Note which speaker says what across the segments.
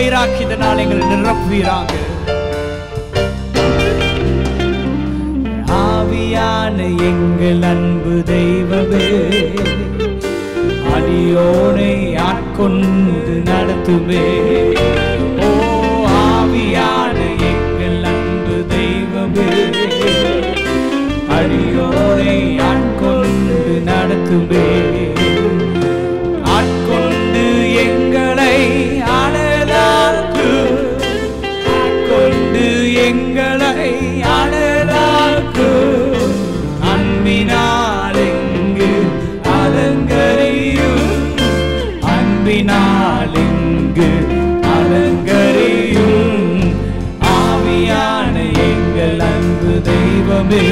Speaker 1: வைராக்கியத்தினால் எங்களை நிரப்புவீராக ஆவியான எங்கள் அன்பு தெய்வமே அடியோனை ஆட்கொண்டு நடத்துவே ஓ ஆவியான எங்கள் அன்பு தெய்வமே அடியோனை ஆட்கொண்டு நடத்துவே ஆட்கொண்டு எங்களை அழலாக்கு ஆட்கொண்டு எங்களை அழலாக்கு அன்பினால் எங்கு அலங்கரியும் அன்பினால் எங்கு அலங்கரியும் ஆவியான எங்கள் அன்பு தெய்வமே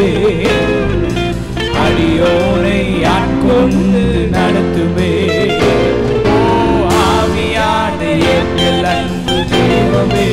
Speaker 1: அடியோனை ஆட்கொண்டு நடத்துவே ஓ ஆவியான எங்கள் அன்பு தெய்வமே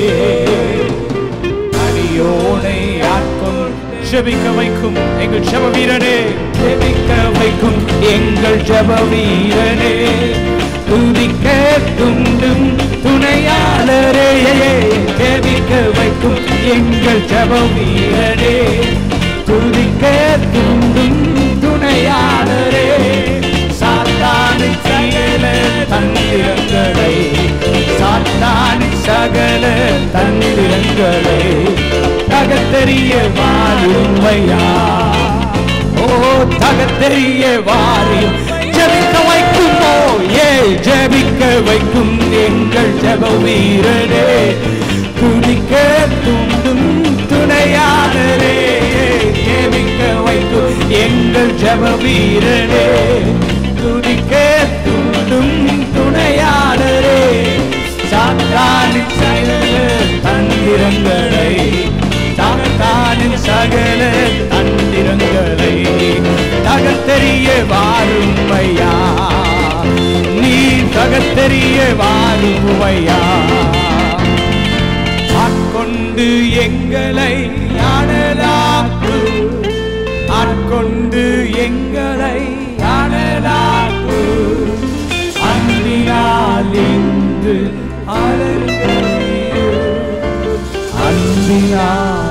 Speaker 1: அடியோனை ஆட்கொண்டு ஜெபிக்க வைக்கும் எங்கள் ஜெப வீரனே ஜெபிக்க வைக்கும் எங்கள் ஜெப வீரனே துதிக்க துண்டும் துணையாளரே ஜெபிக்க வைக்கும் எங்கள் ஜெப வீரனே துதிக்க துண்டும் துணையாளரே சாத்தானை சகல தந்திரங்களை சாத்தானை சகல தந்திரங்களை தகத்தெறிய வாழுமையா ஓ தகத்தெறிய வாரியும் ஜெபிக்க வைக்குமோ ஏ ஜெபிக்க வைக்கும் எங்கள் ஜெப வீரரே துதிக்க துண்டும் துணையாளரே ஜெபிக்க வைக்கும் எங்கள் ஜெப வீரரே துதிக்க துண்டும் துணையாளரே சாத்தானின் சகல தந்திரங்களை சாத்தானின் சகல தந்திரங்களை தகத்தெறிய வாருமையா நீ தகத்தெறிய வாருமையா ஆட்கொண்டு எங்களை அனலாக்கு ஆட்கொண்டு எங்களை அனலாக்கு அன்பினால் இன்று அலங்கரியும் அன்பினால்